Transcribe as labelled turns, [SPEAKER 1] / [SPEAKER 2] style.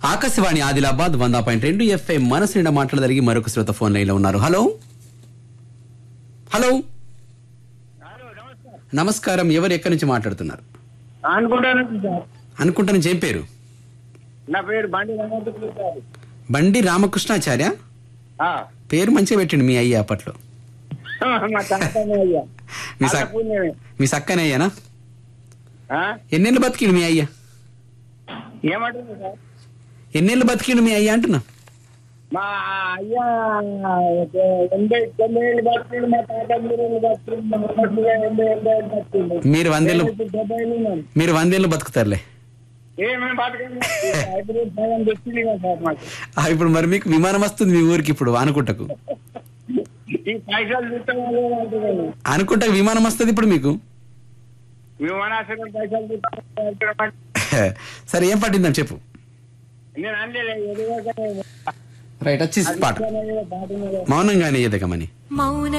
[SPEAKER 1] ఆకాశవాణి ఆదిలాబాద్ వంద పాయింట్ రెండు ఎఫ్ఐ మనసు నిండా మాట్లాడదలిగి మరొక శ్రోత ఫోన్ లైన్ లో ఉన్నారు హలో హలో నమస్కారం ఎవరు ఎక్కడి నుంచి మాట్లాడుతున్నారు
[SPEAKER 2] అనుకుంటాను సార్
[SPEAKER 1] అనుకుంటాను ఏం పేరు
[SPEAKER 2] నా పేరు బండి హనుమంతుడు సార్
[SPEAKER 1] బండి రామకృష్ణాచార్య
[SPEAKER 2] ఆ.
[SPEAKER 1] పేరు మంచిగా పెట్టిండు మీ అయ్య అప్పట్లో
[SPEAKER 2] మా తాతనే అయ్యా
[SPEAKER 1] మీ
[SPEAKER 2] అలా
[SPEAKER 1] సక్-
[SPEAKER 2] పుణ్యమే.
[SPEAKER 1] మీ సక్కనే అయ్యానా
[SPEAKER 2] ఆ?
[SPEAKER 1] ఎన్నేళ్ళు బతికిండు మీ అయ్య
[SPEAKER 2] ఏమంటుంది సార్
[SPEAKER 1] ఎన్నేళ్ళు బతికిండు మీ అయ్య అంటున్నా
[SPEAKER 2] మా అయ్యా ఎనభై తొమ్మిది ఏళ్ళు బతికిండు మా తాత మూడు ఏళ్ళు బతికిండు మా అమ్మకి ఎనభై ఎనభై ఏళ్ళు బతికిండు
[SPEAKER 1] మీరు వందేళ్ళు
[SPEAKER 2] నేను ఇప్పుడు డెబ్బై ఏళ్ళు ఉన్నాను
[SPEAKER 1] మీరు వందేళ్ళు బతుకుతారులే
[SPEAKER 2] ఏమేమి బతకండి ఇప్పుడు సగం తెచ్చింది కదా సార్ మాకు
[SPEAKER 1] ఆ, ఇప్పుడు మరి మీకు విమానం వస్తుంది మీ ఊరికి ఇప్పుడు అనుకుంటకు
[SPEAKER 2] ఈ పైసలు తీసుకున్నాను అంటున్నాను
[SPEAKER 1] అనుకుంటకు విమానం వస్తుంది ఇప్పుడు మీకు
[SPEAKER 2] విమానాశ్రయం పైసలు తీసుకున్నాను
[SPEAKER 1] సరే ఏం పట్టిందని చెప్పు
[SPEAKER 2] నేను అనలేదు ఎదుగుగా
[SPEAKER 1] రైట్ వచ్చి పాట
[SPEAKER 2] పాట
[SPEAKER 1] మౌనంగానే ఎదగమని
[SPEAKER 3] మౌన